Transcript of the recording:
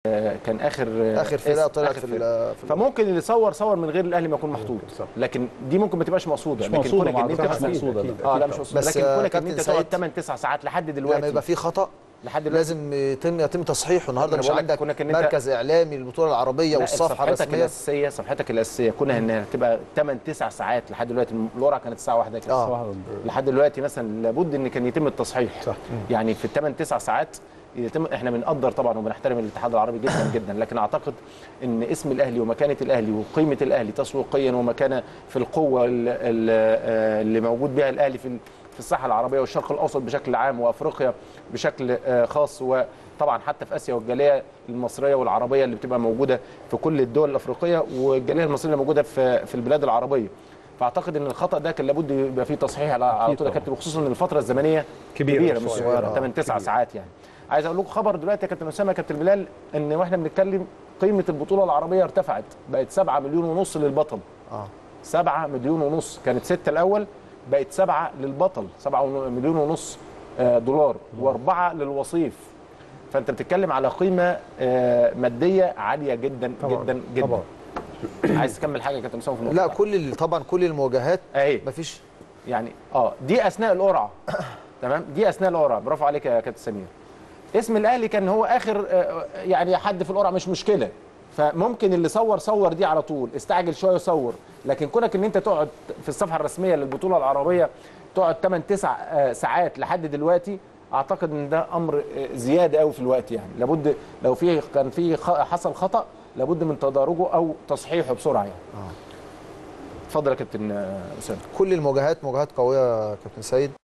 آه، كان اخر آه، اخر فرقه اسم- طلعت آخر في فرقة. ال- في ال- فممكن اللي صور صور من غير الاهلي ما يكون محطوط بالظبط. لكن دي ممكن ما تبقاش مقصوده مش لكن مقصودة كونك مع ان انت الأسف، مش مثلا مقصودة، لا. اه لا مش مقصوده بس، لكن آه، كونك ان كابتن انت سعيد، تقعد 8 9 ساعات لحد لما دلوقتي يبقى في خطا لحد دلوقتي لازم يتم يتم تصحيحه النهارده مش انا بقول عارف عندك كونك إن أنت- مركز اعلامي للبطوله العربيه لا، والصفحه صفحتك الرسميه الاساسيه صفحتك الاساسيه كونها انها تبقى 8 9 ساعات لحد دلوقتي القرعه كانت الساعه 1 كده آه. صراحة لحد دلوقتي مثلا لابد ان كان يتم التصحيح صح. يعني في الثمان تسع ساعات يتم احنا بنقدر طبعا وبنحترم الاتحاد العربي جدا جدا لكن اعتقد ان اسم الاهلي ومكانه الاهلي وقيمه الاهلي تسويقيا ومكانه في القوه ال- ال- آه، اللي موجود بها الاهلي في ال- في الساحه العربيه والشرق الاوسط بشكل عام وافريقيا بشكل آه، خاص وطبعا حتى في اسيا والجاليه المصريه والعربيه اللي بتبقى موجوده في كل الدول الافريقيه والجاليه المصريه اللي موجوده في في البلاد العربيه فاعتقد ان الخطا ده كان لابد يبقى فيه تصحيح على على أكيد طول يا طبعاً. كابتن وخصوصا ان الفتره الزمنيه كبيرة كبيره مش شوية. صغيره آه، 8 9 كبيرة. ساعات يعني عايز اقول لكم خبر دلوقتي يا كابتن اسامه يا كابتن بلال ان واحنا بنتكلم قيمه البطوله العربيه ارتفعت بقت 7 مليون ونص للبطل اه 7 مليون ونص كانت 6 الاول بقت 7 للبطل 7 مليون ونص آه، دولار واربعه للوصيف فانت بتتكلم على قيمه آه، ماديه عاليه جدا طبعاً. جدا جدا طبعاً. عايز تكمل حاجه يا كابتن اسامه في النقطة لا دي؟ كل ال- طبعا كل المواجهات اهي مفيش يعني اه دي اثناء القرعه تمام دي اثناء القرعه برافو عليك يا كابتن سمير اسم الاهلي كان هو اخر آه، يعني حد في القرعه مش مشكله فممكن اللي صور صور دي على طول استعجل شويه وصور لكن كونك ان انت تقعد في الصفحه الرسميه للبطوله العربيه تقعد 8 9 ساعات لحد دلوقتي اعتقد ان ده امر آه، زياده قوي في الوقت يعني لابد لو في كان في خ- حصل خطا لابد من تدارجه او تصحيحه بسرعه يعني اتفضل يا كابتن آه، اسامه كل المواجهات مواجهات قويه يا كابتن سيد